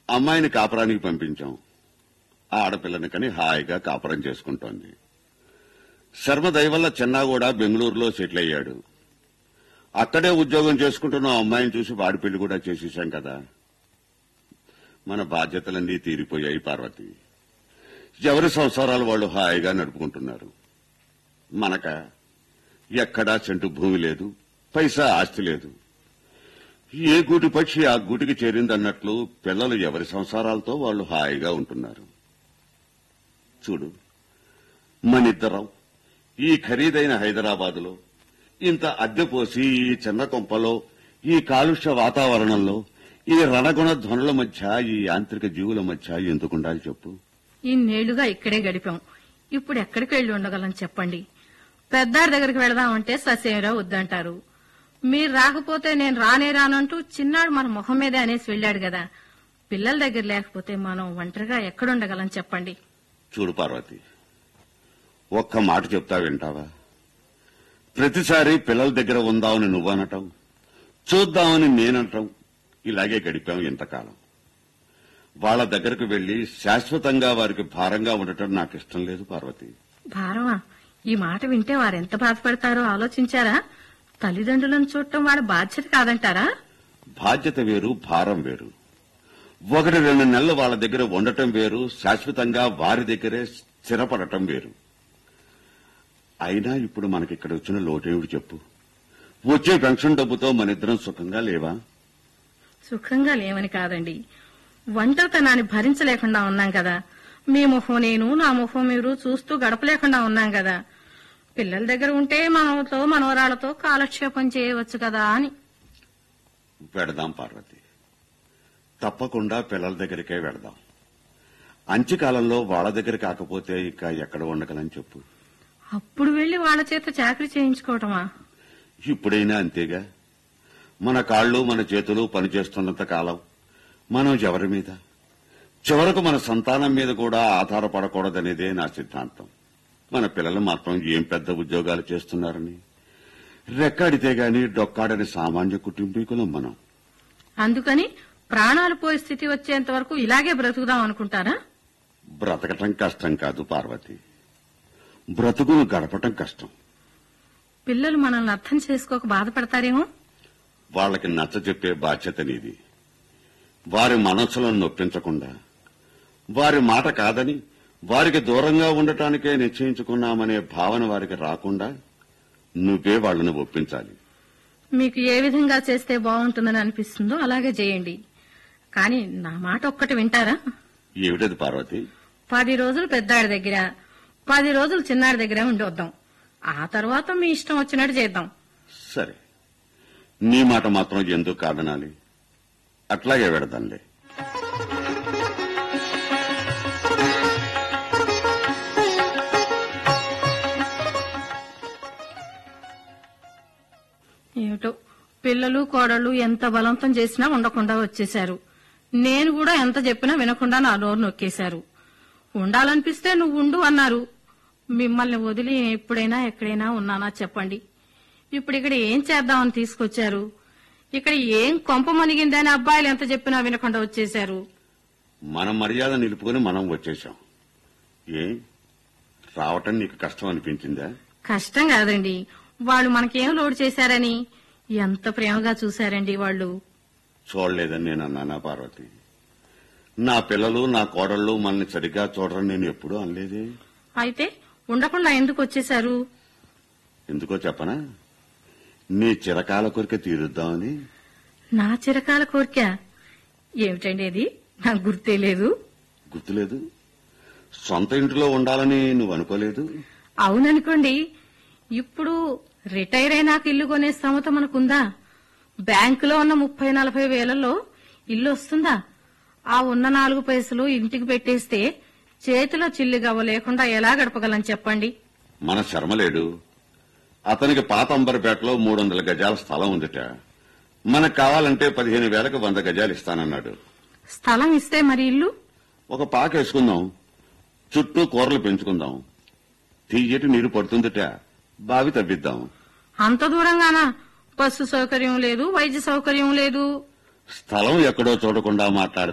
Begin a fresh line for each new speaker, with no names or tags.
అమ్మాయిని కాపురానికి పంపించాం ఆ ఆడపిల్లని కని హాయిగా కాపురం చేసుకుంటోంది శర్మ దయ వల్ల చిన్నా కూడా బెంగళూరులో సెటిల్ అయ్యాడు అక్కడే ఉద్యోగం చేసుకుంటున్న ఆ అమ్మాయిని చూసి వాడి పెళ్లి కూడా చేసేశాం కదా మన బాధ్యతలన్నీ తీరిపోయాయి పార్వతి ఎవరి సంసారాలు వాళ్ళు హాయిగా నడుపుకుంటున్నారు మనక ఎక్కడా చెంటు భూమి లేదు పైసా ఆస్తి లేదు ఏ గూటి పక్షి ఆ గూటికి చేరిందన్నట్లు పిల్లలు ఎవరి సంసారాలతో వాళ్ళు హాయిగా ఉంటున్నారు చూడు మనిద్దరం ఈ ఖరీదైన హైదరాబాదులో ఇంత అద్దె పోసి ఈ చిన్న కొంపలో ఈ కాలుష్య వాతావరణంలో ఈ రణగుణ ధ్వనుల మధ్య ఈ యాంత్రిక జీవుల మధ్య ఎందుకుండాలి చెప్పు
ఇన్నేళ్లుగా ఇక్కడే గడిపాం ఇప్పుడు ఎక్కడికి వెళ్లి ఉండగలం చెప్పండి పెద్దాడి దగ్గరికి వెళదామంటే ససేరా వద్దంటారు మీరు రాకపోతే నేను రానే రానంటూ చిన్నాడు మన మొహం మీదే అనేసి వెళ్ళాడు కదా పిల్లల దగ్గర లేకపోతే మనం ఒంటరిగా ఎక్కడుండగలం చెప్పండి
చూడు పార్వతి ఒక్క మాట చెప్తా వింటావా ప్రతిసారి పిల్లల దగ్గర ఉందామని నువ్వనటం చూద్దామని నేనటం ఇలాగే గడిపాం ఇంతకాలం వాళ్ళ దగ్గరకు వెళ్లి శాశ్వతంగా వారికి భారంగా ఉండటం నాకు ఇష్టం లేదు పార్వతి
భారమా ఈ మాట వింటే వారెంత బాధపడతారో ఆలోచించారా తల్లిదండ్రులను చూడటం వాడి బాధ్యత కాదంటారా
బాధ్యత వేరు భారం వేరు ఒకటి రెండు నెలలు వాళ్ళ దగ్గర ఉండటం వేరు శాశ్వతంగా వారి దగ్గరే స్థిరపడటం వేరు అయినా ఇప్పుడు మనకి ఇక్కడ వచ్చిన లోటేమిటి చెప్పు వచ్చే పెన్షన్ డబ్బుతో మన ఇద్దరం సుఖంగా లేవా
సుఖంగా లేవని కాదండి ఒంటరితనాన్ని భరించలేకుండా ఉన్నాం కదా మీ మొహం నేను నా మొహం మీరు చూస్తూ గడపలేకుండా ఉన్నాం కదా పిల్లల దగ్గర ఉంటే మనవతో మనవరాలతో కాలక్షేపం చేయవచ్చు కదా అని
వెడదాం పార్వతి తప్పకుండా పిల్లల దగ్గరికే వెడదాం అంత్యకాలంలో వాళ్ళ దగ్గర కాకపోతే ఇక ఎక్కడ ఉండగలని చెప్పు
అప్పుడు వెళ్లి వాళ్ళ చేత చాకరీ చేయించుకోవటమా
ఇప్పుడైనా అంతేగా మన కాళ్ళు మన చేతులు పనిచేస్తున్నంత కాలం మనం ఎవరి మీద చివరకు మన సంతానం మీద కూడా ఆధారపడకూడదనేదే నా సిద్ధాంతం మన పిల్లలు మాత్రం ఏం పెద్ద ఉద్యోగాలు చేస్తున్నారని రెక్కాడితే గాని డొక్కాడని సామాన్య కుటుంబీకులం మనం
అందుకని ప్రాణాలు పోయే స్థితి వచ్చేంత వరకు ఇలాగే బ్రతుకుదాం అనుకుంటారా
బ్రతకటం కష్టం కాదు పార్వతి బ్రతుకును గడపటం కష్టం
పిల్లలు మనల్ని అర్థం చేసుకోక బాధపడతారేమో
వాళ్ళకి నచ్చ చెప్పే బాధ్యత నీది వారి మనస్సులను నొప్పించకుండా వారి మాట కాదని వారికి దూరంగా ఉండటానికే నిశ్చయించుకున్నామనే భావన వారికి రాకుండా నువ్వే వాళ్ళని ఒప్పించాలి
మీకు ఏ విధంగా చేస్తే బాగుంటుందని అనిపిస్తుందో అలాగే చేయండి కానీ నా మాట ఒక్కటి వింటారా
ఏమిటది పార్వతి
పది రోజులు పెద్దాడి దగ్గర పది రోజులు చిన్నాడి దగ్గర ఉండి వద్దాం ఆ తర్వాత మీ ఇష్టం వచ్చినట్టు చేద్దాం
సరే నీ మాట మాత్రం ఎందుకు కాదనాలి అట్లాగే వెడదాంలే
ఏమిటో పిల్లలు కోడళ్ళు ఎంత బలవంతం చేసినా ఉండకుండా వచ్చేశారు నేను కూడా ఎంత చెప్పినా వినకుండా నా నోరు నొక్కేశారు ఉండాలనిపిస్తే నువ్వు ఉండు అన్నారు మిమ్మల్ని వదిలి ఎప్పుడైనా ఎక్కడైనా ఉన్నానా చెప్పండి ఇప్పుడు ఇక్కడ ఏం చేద్దామని తీసుకొచ్చారు ఇక్కడ ఏం కొంప మనిగిందని అబ్బాయిలు ఎంత చెప్పినా వినకుండా వచ్చేశారు
మన మర్యాద నిలుపుకొని మనం వచ్చేశాం ఏ రావటం నీకు కష్టం అనిపించిందా
కష్టం కాదండి వాళ్ళు మనకేం లోడ్ చేశారని ఎంత ప్రేమగా చూశారండి వాళ్ళు
చూడలేదని నేను అన్నానా పార్వతి నా పిల్లలు నా కోడళ్ళు మనల్ని సరిగ్గా చూడరని నేను ఎప్పుడూ అనలేదే
అయితే ఉండకుండా ఎందుకు వచ్చేశారు
ఎందుకో చెప్పనా నీ చిరకాల కోరిక తీరుద్దామని
నా చిరకాల కోరిక ఏమిటండి అది నాకు గుర్తే లేదు
గుర్తులేదు సొంత ఇంటిలో ఉండాలని నువ్వు అనుకోలేదు
అవుననుకోండి ఇప్పుడు రిటైర్ అయినాక ఇల్లు కొనే స్తమత మనకుందా బ్యాంకులో ఉన్న ముప్పై నలభై వేలలో ఇల్లు వస్తుందా ఆ ఉన్న నాలుగు పైసలు ఇంటికి పెట్టేస్తే చేతిలో చిల్లి గవ్వ లేకుండా ఎలా గడపగలం చెప్పండి
మన శర్మలేడు అతనికి పాత అంబర్పేటలో మూడు వందల గజాల స్థలం ఉందిట మనకు కావాలంటే పదిహేను వేలకు వంద గజాలు ఇస్తానన్నాడు
స్థలం ఇస్తే మరి ఇల్లు
ఒక పాక వేసుకుందాం చుట్టూ కూరలు పెంచుకుందాం తీయటి నీరు పడుతుందిట బావి తవ్విద్దాం
అంత దూరంగానా బస్సు సౌకర్యం లేదు వైద్య సౌకర్యం లేదు
స్థలం ఎక్కడో చూడకుండా మాట్లాడితే